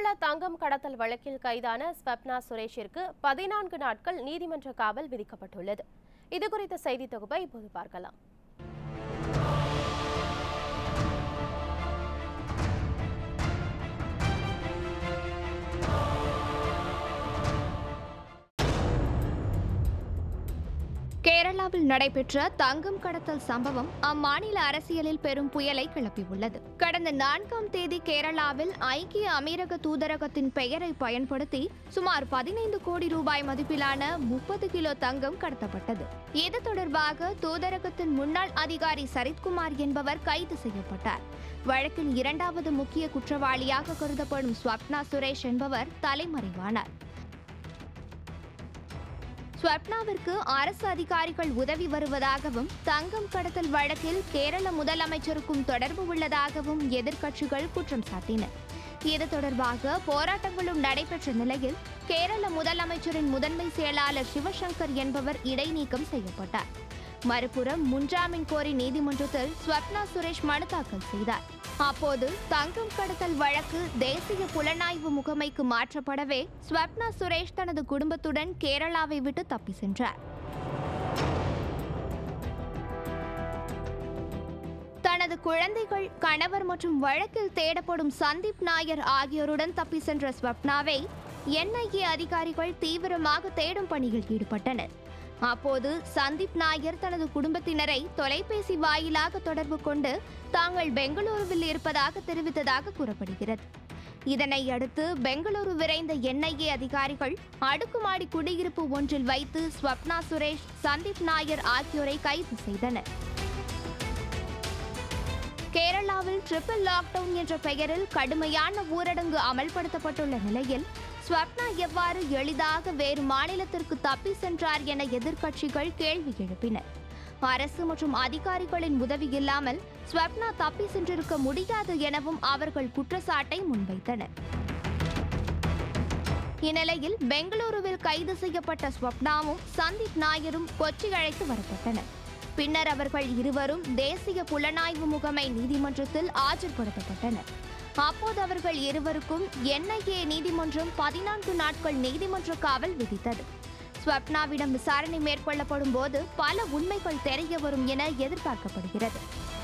கேரள தங்கம் கடத்தல் வழக்கில் கைதான ஸ்வப்னா சுரேஷிற்கு பதினான்கு நாட்கள் நீதிமன்ற காவல் விதிக்கப்பட்டுள்ளது இதுகுறித்த செய்தி தொகுப்பை இப்போது பார்க்கலாம் கேரளாவில் நடைபெற்ற தங்கம் கடத்தல் சம்பவம் அம்மாநில அரசியலில் பெரும் புயலை கிளப்பியுள்ளது கடந்த நான்காம் தேதி கேரளாவில் ஐக்கிய அமீரக தூதரகத்தின் பெயரை பயன்படுத்தி சுமார் பதினைந்து கோடி ரூபாய் மதிப்பிலான முப்பது கிலோ தங்கம் கடத்தப்பட்டது இது தொடர்பாக தூதரகத்தின் முன்னாள் அதிகாரி சரித்குமார் என்பவர் கைது செய்யப்பட்டார் வழக்கில் இரண்டாவது முக்கிய குற்றவாளியாக கருதப்படும் ஸ்வப்னா சுரேஷ் என்பவர் தலைமறைவானார் ஸ்வப்னாவிற்கு அரசு அதிகாரிகள் உதவி வருவதாகவும் தங்கம் கடத்தல் வழக்கில் கேரள முதலமைச்சருக்கும் தொடர்பு உள்ளதாகவும் எதிர்க்கட்சிகள் குற்றம் சாட்டின இது தொடர்பாக போராட்டங்களும் நடைபெற்ற நிலையில் கேரள முதலமைச்சரின் முதன்மை செயலாளர் சிவசங்கர் என்பவர் இடைநீக்கம் செய்யப்பட்டார் மறுபுறம் முன்ஜாமீன் கோரி நீதிமன்றத்தில் ஸ்வப்னா சுரேஷ் மனு தாக்கல் செய்தார் அப்போது தங்கம் கடத்தல் வழக்கு தேசிய புலனாய்வு முகமைக்கு மாற்றப்படவே ஸ்வப்னா சுரேஷ் தனது குடும்பத்துடன் கேரளாவை விட்டு தப்பி சென்றார் தனது குழந்தைகள் கணவர் மற்றும் வழக்கில் தேடப்படும் சந்தீப் நாயர் ஆகியோருடன் தப்பி சென்ற ஸ்வப்னாவை என்ஐஏ அதிகாரிகள் தீவிரமாக தேடும் பணியில் ஈடுபட்டனர் அப்போது சந்தீப் நாயர் தனது குடும்பத்தினரை தொலைபேசி வாயிலாக தொடர்பு கொண்டு தாங்கள் பெங்களூருவில் இருப்பதாக தெரிவித்ததாக கூறப்படுகிறது இதனை அடுத்து பெங்களூரு விரைந்த என்ஐஏ அதிகாரிகள் அடுக்குமாடி குடியிருப்பு ஒன்றில் வைத்து ஸ்வப்னா சுரேஷ் சந்தீப் நாயர் ஆகியோரை கைது செய்தனர் கேரளாவில் ட்ரிபிள் லாக்டவுன் என்ற பெயரில் கடுமையான ஊரடங்கு அமல்படுத்தப்பட்டுள்ள நிலையில் ஸ்வப்னா எவ்வாறு எளிதாக வேறு மாநிலத்திற்கு தப்பி சென்றார் என எதிர்க்கட்சிகள் கேள்வி எழுப்பின அரசு மற்றும் அதிகாரிகளின் உதவி இல்லாமல் ஸ்வப்னா தப்பி சென்றிருக்க முடியாது எனவும் அவர்கள் குற்றச்சாட்டை முன்வைத்தனர் இந்நிலையில் பெங்களூருவில் கைது செய்யப்பட்ட ஸ்வப்னாவும் சந்தீப் நாயரும் கொச்சி அழைத்து வரப்பட்டனர் பின்னர் அவர்கள் இருவரும் தேசிய புலனாய்வு முகமை நீதிமன்றத்தில் ஆஜர்படுத்தப்பட்டனர் அப்போது அவர்கள் இருவருக்கும் என்ஐஏ நீதிமன்றம் பதினான்கு நாட்கள் நீதிமன்ற காவல் விதித்தது ஸ்வப்னாவிடம் விசாரணை மேற்கொள்ளப்படும் போது பல உண்மைகள் தெரிய வரும் என எதிர்பார்க்கப்படுகிறது